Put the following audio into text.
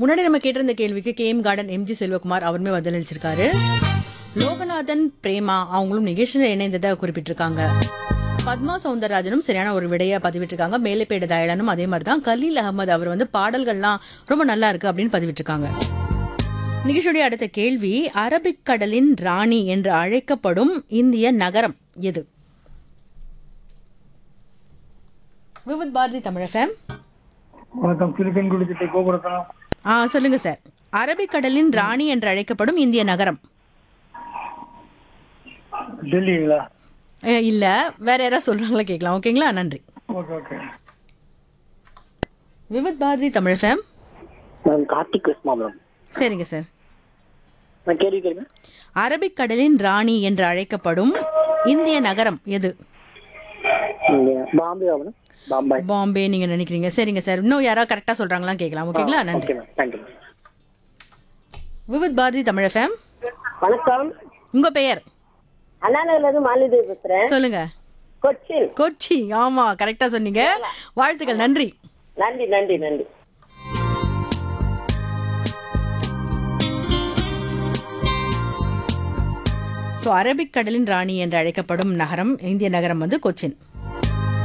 முன்னாடி நம்ம கேட்டிருந்த கேள்விக்கு கேஎம் கார்டன் எம்ஜி செல்வகுமார் அவருமே பதிலளிச்சிருக்காரு லோகநாதன் பிரேமா அவங்களும் நிகழ்ச்சியில் இணைந்ததை குறிப்பிட்டிருக்காங்க பத்மா சவுந்தரராஜனும் சரியான ஒரு விடைய பதிவிட்டிருக்காங்க மேலைப்பேடு தயலனும் அதே மாதிரி தான் கலீல் அகமது அவர் வந்து பாடல்கள்லாம் ரொம்ப நல்லா இருக்கு அப்படின்னு பதிவிட்டிருக்காங்க நிகழ்ச்சியுடைய அடுத்த கேள்வி அரபிக் கடலின் ராணி என்று அழைக்கப்படும் இந்திய நகரம் எது விவித் பாரதி தமிழ் எஃப்எம் வணக்கம் திருக்கன்குடி திட்ட கோபுரத்தனம் ஆ சொல்லுங்க சார் அரபிக் கடலின் ராணி என்று அழைக்கப்படும் இந்திய நகரம் டெல்லிங்களா அஹ், இல்ல வேற யாராவது சொல்றாங்களா கேட்கலாம் ஓகேங்களா நன்றி okay okay Vividh Bharati Tamil FM ma'am Karthik Krishna ma'am சரிங்க சார் நான் கேள்வி கேளுங்க அரபிக் கடலின் ராணி என்று அழைக்கப்படும் இந்திய நகரம் எது நீங்க பாம்பே மேடம் பாம்பாய் பாம்பே நீங்க நினைக்கிறீங்க சரிங்க சார் இன்னும் யாராவது கரெக்டா சொல்றாங்களா கேட்கலாம் ஓகேங்களா நன்றி okay ma'am thank you ma'am Vividh Bharati Tamil FM வணக்கம் உங்க பெயர் அண்ணாநகர்ல இருந்து மாலிதேவி பேசுறேன் சொல்லுங்க கொச்சின் கொச்சி ஆமா கரெக்டா சொன்னீங்க வாழ்த்துக்கள் நன்றி நன்றி நன்றி நன்றி ஸோ அரபிக் கடலின் ராணி என்று அழைக்கப்படும் நகரம் இந்திய நகரம் வந்து கொச்சின்